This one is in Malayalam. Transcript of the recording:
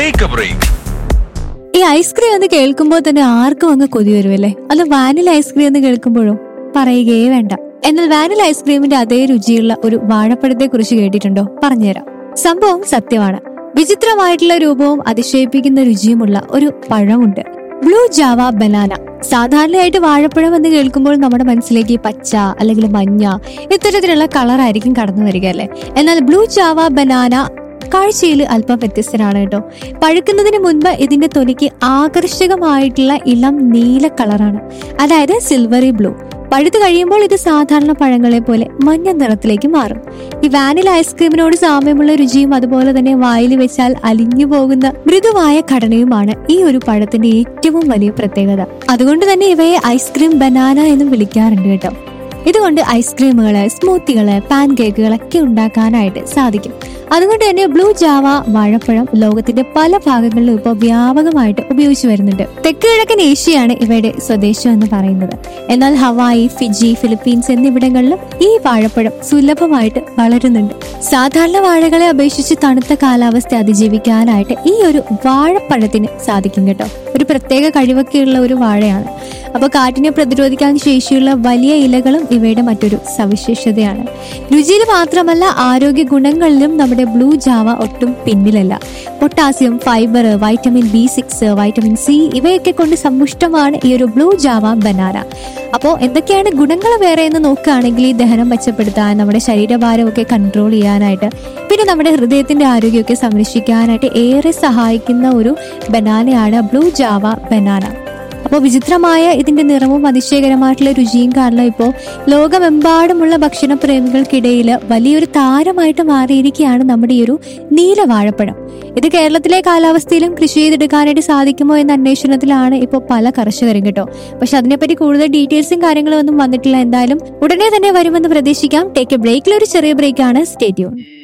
ടേക്ക് എ ബ്രേക്ക് ഈ ഐസ്ക്രീം എന്ന് കേൾക്കുമ്പോൾ തന്നെ ആർക്കും അങ്ങ് കൊതി വരുമല്ലേ അല്ല വാനില ഐസ്ക്രീം എന്ന് കേൾക്കുമ്പോഴോ പറയുകയേ വേണ്ട എന്നാൽ വാനില ഐസ്ക്രീമിന്റെ അതേ രുചിയുള്ള ഒരു വാഴപ്പഴത്തെ കുറിച്ച് കേട്ടിട്ടുണ്ടോ പറഞ്ഞുതരാം സംഭവം സത്യമാണ് വിചിത്രമായിട്ടുള്ള രൂപവും അതിശയിപ്പിക്കുന്ന രുചിയുമുള്ള ഒരു പഴമുണ്ട് ബ്ലൂ ജാവ ബനാന സാധാരണയായിട്ട് വാഴപ്പഴം എന്ന് കേൾക്കുമ്പോൾ നമ്മുടെ മനസ്സിലേക്ക് പച്ച അല്ലെങ്കിൽ മഞ്ഞ ഇത്തരത്തിലുള്ള കളറായിരിക്കും കടന്നു വരിക അല്ലേ എന്നാൽ ബ്ലൂ ജാവ ബനാന കാഴ്ചയിൽ അല്പം വ്യത്യസ്തനാണ് കേട്ടോ പഴുക്കുന്നതിന് മുൻപ് ഇതിന്റെ തൊലിക്ക് ആകർഷകമായിട്ടുള്ള ഇളം നീല കളറാണ് അതായത് സിൽവറി ബ്ലൂ പഴുത്ത് കഴിയുമ്പോൾ ഇത് സാധാരണ പഴങ്ങളെ പോലെ മഞ്ഞ നിറത്തിലേക്ക് മാറും ഈ വാനില ഐസ്ക്രീമിനോട് സാമ്യമുള്ള രുചിയും അതുപോലെ തന്നെ വായിൽ വെച്ചാൽ അലിഞ്ഞു പോകുന്ന മൃദുവായ ഘടനയുമാണ് ഈ ഒരു പഴത്തിന്റെ ഏറ്റവും വലിയ പ്രത്യേകത അതുകൊണ്ട് തന്നെ ഇവയെ ഐസ്ക്രീം ബനാന എന്നും വിളിക്കാറുണ്ട് കേട്ടോ ഇതുകൊണ്ട് ഐസ്ക്രീമുകള് സ്മൂത്തികള് പാൻ കേക്കുകളൊക്കെ ഉണ്ടാക്കാനായിട്ട് സാധിക്കും അതുകൊണ്ട് തന്നെ ബ്ലൂ ജാവ വാഴപ്പഴം ലോകത്തിന്റെ പല ഭാഗങ്ങളിലും ഇപ്പോൾ വ്യാപകമായിട്ട് ഉപയോഗിച്ചു വരുന്നുണ്ട് തെക്ക് കിഴക്കൻ ഏഷ്യയാണ് ഇവയുടെ സ്വദേശം എന്ന് പറയുന്നത് എന്നാൽ ഹവായി ഫിജി ഫിലിപ്പീൻസ് എന്നിവിടങ്ങളിലും ഈ വാഴപ്പഴം സുലഭമായിട്ട് വളരുന്നുണ്ട് സാധാരണ വാഴകളെ അപേക്ഷിച്ച് തണുത്ത കാലാവസ്ഥ അതിജീവിക്കാനായിട്ട് ഈ ഒരു വാഴപ്പഴത്തിന് സാധിക്കും കേട്ടോ ഒരു പ്രത്യേക കഴിവൊക്കെയുള്ള ഒരു വാഴയാണ് അപ്പൊ കാറ്റിനെ പ്രതിരോധിക്കാൻ ശേഷിയുള്ള വലിയ ഇലകളും ഇവയുടെ മറ്റൊരു സവിശേഷതയാണ് രുചിയിൽ മാത്രമല്ല ആരോഗ്യ ഗുണങ്ങളിലും നമ്മുടെ ബ്ലൂ ജാവ ഒട്ടും പിന്നിലല്ല potassium fibre vitamin B six vitamin C ഇവയൊക്കെ കൊണ്ട് സമ്പുഷ്ടമാണ് ഈ ഒരു ബ്ലൂ ജാവ ബനാന അപ്പോൾ എന്തൊക്കെയാണ് ഗുണങ്ങൾ വേറെ എന്ന് നോക്കുകയാണെങ്കിൽ ഈ ദഹനം മെച്ചപ്പെടുത്താൻ നമ്മുടെ ശരീരഭാരമൊക്കെ കൺട്രോൾ ചെയ്യാനായിട്ട് പിന്നെ നമ്മുടെ ഹൃദയത്തിന്റെ ആരോഗ്യമൊക്കെ സംരക്ഷിക്കാനായിട്ട് ഏറെ സഹായിക്കുന്ന ഒരു ബനാനയാണ് ബ്ലൂ ജാവ ബനാന അപ്പോൾ വിചിത്രമായ ഇതിന്റെ നിറവും അതിശയകരമായിട്ടുള്ള രുചിയും കാരണം ഇപ്പോൾ ലോകമെമ്പാടുമുള്ള ഭക്ഷണ പ്രേമികൾക്കിടയിൽ വലിയൊരു താരമായിട്ട് മാറിയിരിക്കുകയാണ് നമ്മുടെ ഈ ഒരു നീല വാഴപ്പഴം ഇത് കേരളത്തിലെ കാലാവസ്ഥയിലും കൃഷി ചെയ്തെടുക്കാനായിട്ട് സാധിക്കുമോ എന്ന അന്വേഷണത്തിലാണ് ഇപ്പോൾ പല കർഷകരും കേട്ടോ പക്ഷെ അതിനെപ്പറ്റി കൂടുതൽ ഡീറ്റെയിൽസും കാര്യങ്ങളും ഒന്നും വന്നിട്ടില്ല എന്തായാലും ഉടനെ തന്നെ വരുമെന്ന് പ്രതീക്ഷിക്കാം ടേക്ക് എ ബ്രേക്കിൽ ഒരു ചെറിയ ബ്രേക്കാണ് സ്റ്റേറ്റ്യൂൺ